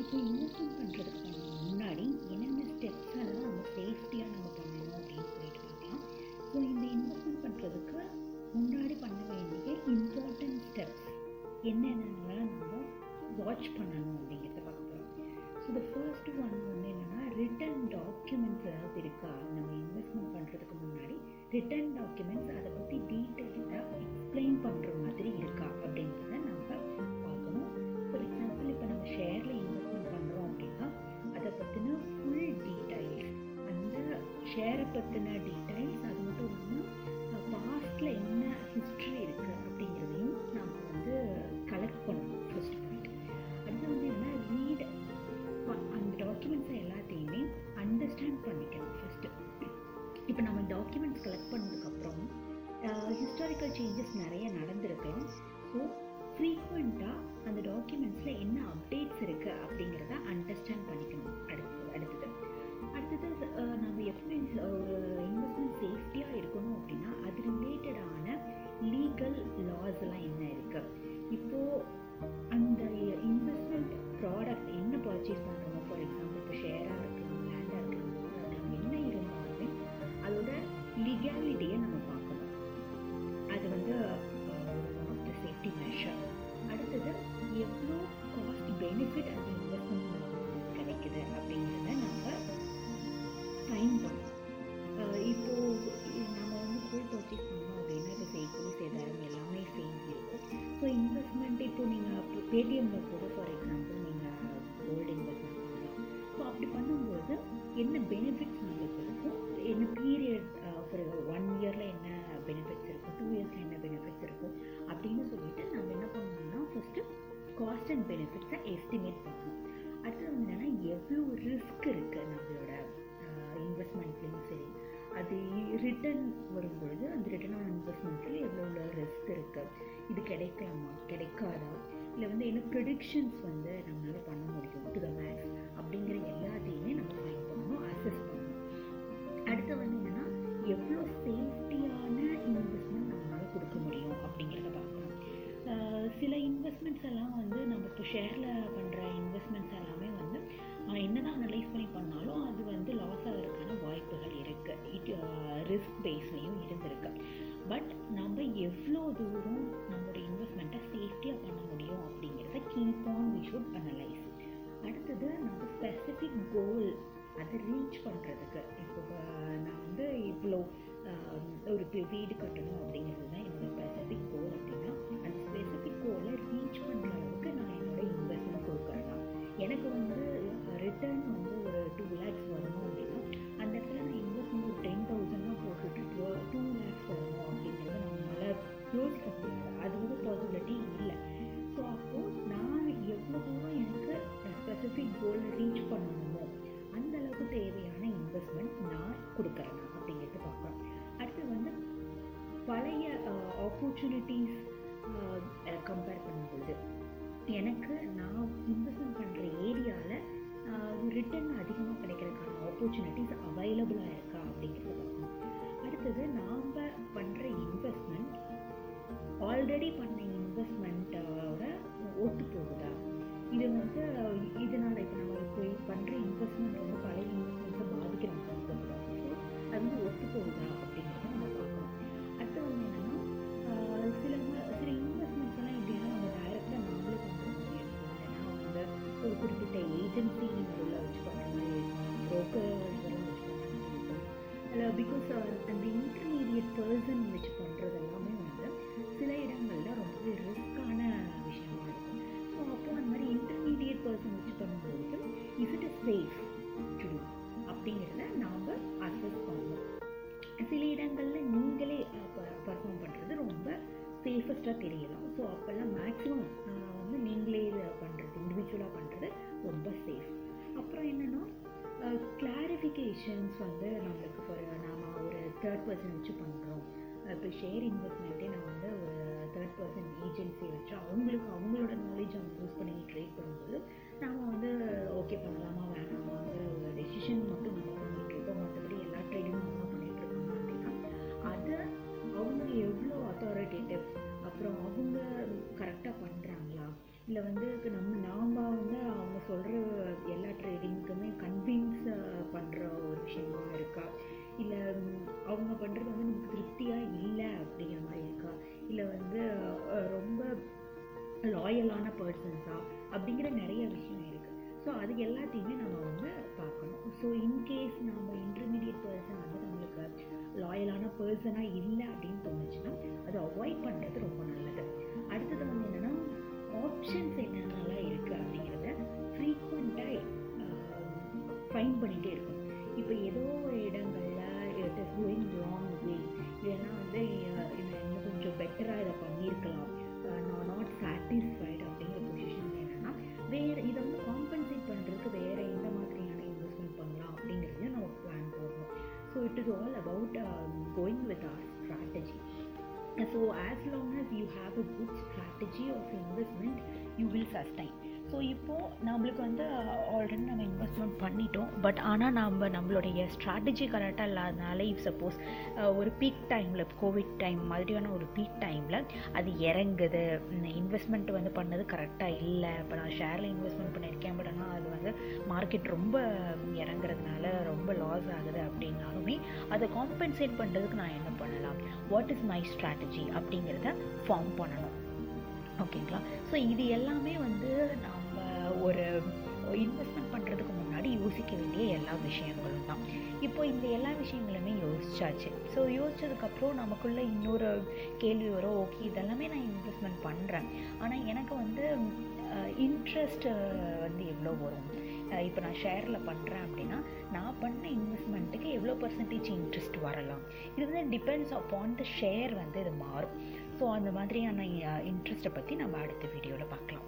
இப்போ இன்வெஸ்ட்மெண்ட் பண்ணுறதுக்கு முன்னாடி என்னென்ன ஸ்டெப்ஸ் எல்லாம் நம்ம சேஃப்டியாக நம்ம பண்ணணும் அப்படின்னு சொல்லிட்டு பார்க்கலாம் ஸோ இந்த இன்வெஸ்ட்மெண்ட் பண்ணுறதுக்கு முன்னாடி பண்ண வேண்டிய இம்பார்ட்டன்ட் ஸ்டெப்ஸ் என்னென்னலாம் நம்ம வாட்ச் பண்ணணும் அப்படிங்கிறத பார்க்க போகிறோம் ஸோ த ஃபர்ஸ்ட் ஒன் வந்து என்னென்னா ரிட்டன் டாக்குமெண்ட்ஸ் ஏதாவது இருக்கா நம்ம இன்வெஸ்ட்மெண்ட் பண்ணுறதுக்கு முன்னாடி ரிட்டன் டாக்குமெண்ட்ஸ் அதை பற்றி டீட்டெயிலாக எக்ஸ்பிளைன் பண்ணுற மாதிரி இருக்கா அப்படிங்கிறத நம்ம பார்க்கணும் ஃபார் எக்ஸாம்பிள் இப்போ நம்ம ஷேரில் இன்வெஸ்ட்மெண்ட் பண்ணுறோம் அப்படின்னா அதை பற்றின ஃபுல் டீட்டெயில்ஸ் அந்த ஷேரை பற்றின டீட்டெயில்ஸ் அது மட்டும் இல்லாமல் பாஸ்டில் என்ன ஹிஸ்ட்ரி இருக்குது அப்படிங்கிறதையும் நம்ம வந்து கலெக்ட் பண்ணணும் ஃபர்ஸ்ட் பாயிண்ட் அடுத்து வந்து என்ன ரீட் அந்த டாக்குமெண்ட்ஸை எல்லாத்தையுமே அண்டர்ஸ்டாண்ட் பண்ணிக்கணும் ஃபஸ்ட்டு இப்போ நம்ம டாக்குமெண்ட்ஸ் கலெக்ட் பண்ணதுக்கப்புறம் ஹிஸ்டாரிக்கல் சேஞ்சஸ் நிறைய நடந்திருக்கலாம் ஸோ ஃப்ரீக்வெண்ட்டாக அந்த டாக்குமெண்ட்ஸில் என்ன அப்டேட்ஸ் இருக்குது அப்படிங்கிறத அண்டர்ஸ்டாண்ட் பண்ணிக்கணும் அடுத்தது அடுத்தது அடுத்தது அஹ், நம்ம எப்பவுமே ஒரு இன்வெஸ்ட்மெண்ட் சேஃப்டியாக இருக்கணும் அப்படின்னா அது ரிலேட்டடான லீகல் லாஸ் எல்லாம் என்ன இருக்குது இப்போது அந்த இன்வெஸ்ட்மெண்ட் ப்ராடக்ட் என்ன பர்ச்சேஸ் பண்ணுறோமோ ஃபார் எக்ஸாம்பிள் இப்போ ஷேராக இருக்கலாம் லேண்டாக இருக்கலாம் gold ஆ இருக்கலாம் என்ன இருந்தாலுமே அதோட லீகாலிட்டியை நம்ம பார்க்கணும் அது வந்து one of the safety measure அடுத்தது எவ்வளோ காஸ்ட் பெனிஃபிட் அந்த இன்வெஸ்ட்மெண்ட் கிடைக்குது அப்படிங்கிறத நம்ம சைன் பண்ணணும் அஹ் இப்போ நம்ம வந்து கோல்ட் பர்ச்சேஸ் பண்ணோம் அப்படின்னா இப்போ செய்கூலி சேதாரம் எல்லாமே சேர்ந்து இருக்கும் ஸோ இன்வெஸ்ட்மெண்ட் இப்போ நீங்கள் பேடிஎம்மில் கூட ஃபார் எக்ஸாம்பிள் நீங்கள் கோல்டு இன்வெஸ்ட்மெண்ட் பண்ணலாம் ஸோ அப்படி பண்ணும்போது என்ன பெனிஃபிட்ஸ் நம்மளுக்கு இருக்கும் என்ன பீரியட் ஃபார் ஒன் இயரில் என்ன பெனிஃபிட்ஸ் இருக்கும் டூ இயர்ஸில் என்ன பெனிஃபிட்ஸ் இருக்கும் அப்படின்னு சொல்லிட்டு நம்ம என்ன பண்ணணும்னா ஃபஸ்ட்டு காஸ்ட் அண்ட் பெனிஃபிட்ஸை எஸ்டிமேட் பண்ணணும் அடுத்தது வந்து என்னென்னா எவ்வளோ ரிஸ்க் இருக்குது நம்மளோட இன்வெஸ்ட்மெண்ட்லேயும் சரி அது ரிட்டர்ன் வரும்பொழுது அந்த ரிட்டர்ன் ஆன் இன்வெஸ்ட்மெண்ட்டில் எவ்வளோ ரிஸ்க் இருக்குது இது கிடைக்கலாமா கிடைக்காதா இல்லை வந்து என்ன ப்ரிடிக்ஷன்ஸ் வந்து நம்மளால் பண்ண முடியும் டு த மேக்ஸ் அப்படிங்கிற எல்லாத்தையுமே நம்ம ஃபைன் பண்ணணும் அசஸ் பண்ணணும் அடுத்து வந்து என்னென்னா எவ்வளோ சேஃப்டியான இன்வெஸ்ட்மெண்ட் நம்மளால் கொடுக்க முடியும் அப்படிங்கிறத பார்க்கணும் அஹ் சில இன்வெஸ்ட்மெண்ட்ஸ் எல்லாம் வந்து நம்ம இப்போ ஷேரில் பண்ணுற இன்வெஸ்ட்மெண்ட்ஸ் எல்லாமே வந்து அஹ் என்னதான் அனலைஸ் பண்ணி பண்ணாலும் அது வந்து லாஸ் ஆகிறதுக்கான வாய்ப்புகள் இருக்குது இட் ரிஸ்க் பேஸ்லையும் இருந்திருக்கு பட் நம்ம எவ்வளோ தூரம் நம்மளோட இன்வெஸ்ட்மெண்ட்டை சேஃப்டியாக பண்ண முடியும் அப்படிங்கிறத keep on we should analyse அடுத்தது நம்ம ஸ்பெசிஃபிக் கோல் அதை ரீச் பண்ணுறதுக்கு இப்போ அஹ், நான் வந்து இவ்வளோ அஹ், ஒரு பி- வீடு கட்டணும் அப்படிங்கிறது தான் என்னோட ஸ்பெசிஃபிக் கோல் அப்படின்னா அந்த ஸ்பெசிஃபிக் கோலை ரீச் பண்ணுற அளவுக்கு நான் என்னோட இன்வெஸ்ட்மெண்ட் கொடுக்குறேன்னா எனக்கு வந்து ரிட்டர்ன் வந்து ஒரு டூ லேக்ஸ் வரணும் அப்படின்னா அந்த இடத்துல நான் இன்வெஸ்ட்மெண்ட் ஒரு டென் தௌசண்ட்லாம் போட்டுட்டு டூ டூ லேக்ஸ் வரணும் அப்படிங்கிறத நம்மளால் யோசிக்க முடியாது அது வந்து பாசிபிலிட்டி இல்லை ஸோ அப்போது நான் எவ்வளோ தூரம் எனக்கு ஸ்பெசிஃபிக் கோலை ரீச் பண்ணணுமோ அந்த அளவுக்கு தேவையான இன்வெஸ்ட்மெண்ட் நான் கொடுக்குறேன் அப்படிங்கிறது பார்க்குறோம் அடுத்து வந்து பழைய ஆப்பர்ச்சுனிட்டிஸ் கம்பேர் பண்ணும்பொழுது எனக்கு நான் இன்வெஸ்ட்மெண்ட் பண்ணுற ஏரியாவில் ரிட்டர்ன் அதிகமாக கிடைக்கிறதுக்கான ஆப்பர்ச்சுனிட்டிஸ் அவைலபிளாக இருக்கா அப்படிங்கிறத பார்க்கணும் அடுத்தது நாம் பண்ணுற இன்வெஸ்ட்மெண்ட் ஆல்ரெடி பண்ண இன்வெஸ்ட்மெண்ட்டோட ஒத்து போகுதா இது வந்து இதனால் இப்போ நம்ம இப்போ பண்ணுற இன்வெஸ்ட்மெண்ட் வந்து பழைய இன்வெஸ்ட்மெண்ட்ஸை பாதிக்கிற மாதிரி இருக்கக்கூடாது ஸோ அது வந்து ஒத்து போகுதா அப்படிங்கிறத நம்ம பார்க்கணும் அடுத்து வந்து என்னென்னா சில ம- சில இன்வெஸ்ட்மெண்ட்ஸ் எல்லாம் எப்படின்னா நம்ம டைரெக்டாக நாமளே பண்ணுற மாதிரி இருக்கும் ஏன்னா வந்து ஒரு குறிப்பிட்ட ஏஜென்சி உள்ள வச்சு பண்ணுற மாதிரி இருக்கும் ப்ரோக்கர் இதெல்லாம் வச்சு பண்ணுற மாதிரி இருக்கும் அதில் பிகாஸ் அந்த இன்டர்மீடியட் பர்சன் வச்சு பண்ணுறது எல்லாமே வந்து சில இடங்களில் ரொம்பவே ரிஸ்க்கான விஷயமா இருக்கும் ஸோ அப்போ அந்த மாதிரி இன்டர்மீடியட் பர்சன் வச்சு பண்ணும்போது is it safe to do அப்படிங்கிறத நாம் அசஸ் பண்ணணும் சில இடங்களில் நீங்களே பர்ஃபார்ம் பண்ணுறது ரொம்ப சேஃபஸ்ட்டாக தெரியலாம் ஸோ அப்போல்லாம் மேக்ஸிமம் வந்து நீங்களே பண்ணுறது இண்டிவிஜுவலாக பண்ணுறது ரொம்ப சேஃப் அப்புறம் என்னென்னா கிளாரிஃபிகேஷன்ஸ் வந்து நம்மளுக்கு ஃபார் நாம ஒரு தேர்ட் பர்சன் வச்சு பண்ணுறோம் இப்போ ஷேர் இன்வெஸ்ட்மெண்ட்டே நான் வந்து ஒரு தேர்ட் பர்சன் ஏஜென்சி வச்சு அவங்களுக்கு அவங்களோட நாலேஜ் அவங்க யூஸ் பண்ணி ட்ரேட் பண்ணும்போது நாம் வந்து ஓகே பண்ணலாமா வேணாமாங்கிற ஒரு டெசிஷன் மட்டும் நம்ம பண்ணிட்டு இருக்கோம் மற்றபடி எல்லா ட்ரேடிங்கும் நம்ம பண்ணிட்டு இருக்கோம் அப்படின்னா அதை அவங்க எவ்வளோ அத்தாரிட்டேட்டிவ் அப்புறம் அவங்க கரெக்டாக பண்ணுறாங்களா இல்லை வந்து இப்ப நம்ம நாம் வந்து அவங்க சொல்கிற எல்லா ட்ரேடிங்க்குமே கன்வின்ஸ் பண்ணுற ஒரு விஷயமா இருக்கா இல்லை அவங்க பண்ணுறது வந்து நமக்கு திருப்தியாக இல்லை அப்படிங்கிற மாதிரி இருக்கா இல்லை வந்து அஹ், ரொம்ப லாயலான பர்சன்ஸா அப்படிங்கிற நிறைய விஷயம் இருக்குது ஸோ அது எல்லாத்தையுமே நம்ம வந்து பார்க்கணும் ஸோ இன்கேஸ் நம்ம இன்டர்மீடியட் பர்சன் வந்து நம்மளுக்கு லாயலான பர்சனாக இல்லை அப்படின்னு தோணுச்சுன்னா அதை அவாய்ட் பண்ணுறது ரொம்ப நல்லது அடுத்தது வந்து என்னென்னா ஆப்ஷன்ஸ் என்னென்னலாம் இருக்குது அப்படிங்கிறத ஃப்ரீக்வெண்ட்டாக ஃபைன் பண்ணிகிட்டே இருக்கணும் இப்போ ஏதோ ஒரு இடங்களில் it is going wrong way இல்லைன்னா வந்து அஹ், இது இன்னும் கொஞ்சம் பெட்டராக இதை பண்ணியிருக்கலாம் நான் நாட் சாட்டிஸ்ஃபைடு அப்படிங்கிற பொசிஷன் என்னென்னா வேறு இதை வந்து காம்பன்சேட் பண்ணுறதுக்கு வேறு எந்த மாதிரியான இன்வெஸ்ட்மெண்ட் பண்ணலாம் அப்படிங்கிறதையும் நம்ம பிளான் போடணும் so it is all about going with our strategy so as long as you have a good strategy of investment you will sustain so இப்போது நம்மளுக்கு வந்து ஆல்ரெடி நம்ம இன்வெஸ்ட்மெண்ட் பண்ணிட்டோம் பட் ஆனால் நம்ம நம்மளுடைய ஸ்ட்ராட்டஜி கரெக்டாக இல்லாதனால இஃப் சப்போஸ் ஒரு பீக் டைமில் கோவிட் டைம் மாதிரியான ஒரு பீக் டைமில் அது இறங்குது இன்வெஸ்ட்மெண்ட் வந்து பண்ணது கரெக்டாக இல்லை இப்போ நான் ஷேரில் இன்வெஸ்ட்மெண்ட் பண்ணியிருக்கேன் பட் ஆனால் அது வந்து மார்க்கெட் ரொம்ப இறங்குறதுனால ரொம்ப லாஸ் ஆகுது அப்படின்னாலுமே அதை காம்பன்சேட் பண்ணுறதுக்கு நான் என்ன பண்ணலாம் வாட் இஸ் மை ஸ்ட்ராட்டஜி அப்படிங்கிறத ஃபார்ம் பண்ணணும் ஓகேங்களா ஸோ இது எல்லாமே வந்து நம்ம ஒரு இன்வெஸ்ட்மெண்ட் பண்ணுறதுக்கு முன்னாடி யோசிக்க வேண்டிய எல்லா விஷயங்களும் தான் இப்போ இந்த எல்லா விஷயங்களுமே யோசிச்சாச்சு ஸோ யோசிச்சதுக்கப்புறம் நமக்குள்ளே இன்னொரு கேள்வி வரும் ஓகே இதெல்லாமே நான் இன்வெஸ்ட்மெண்ட் பண்ணுறேன் ஆனால் எனக்கு வந்து இன்ட்ரெஸ்ட் வந்து எவ்வளோ வரும் இப்போ நான் ஷேரில் பண்ணுறேன் அப்படின்னா நான் பண்ண இன்வெஸ்ட்மெண்ட்டுக்கு எவ்வளோ பர்சன்டேஜ் இன்ட்ரெஸ்ட் வரலாம் இது வந்து டிபெண்ட்ஸ் அப்பான் த ஷேர் வந்து இது மாறும் ஸோ அந்த மாதிரியான இன்ட்ரெஸ்ட்டை பற்றி நம்ம அடுத்த வீடியோவில் பார்க்கலாம்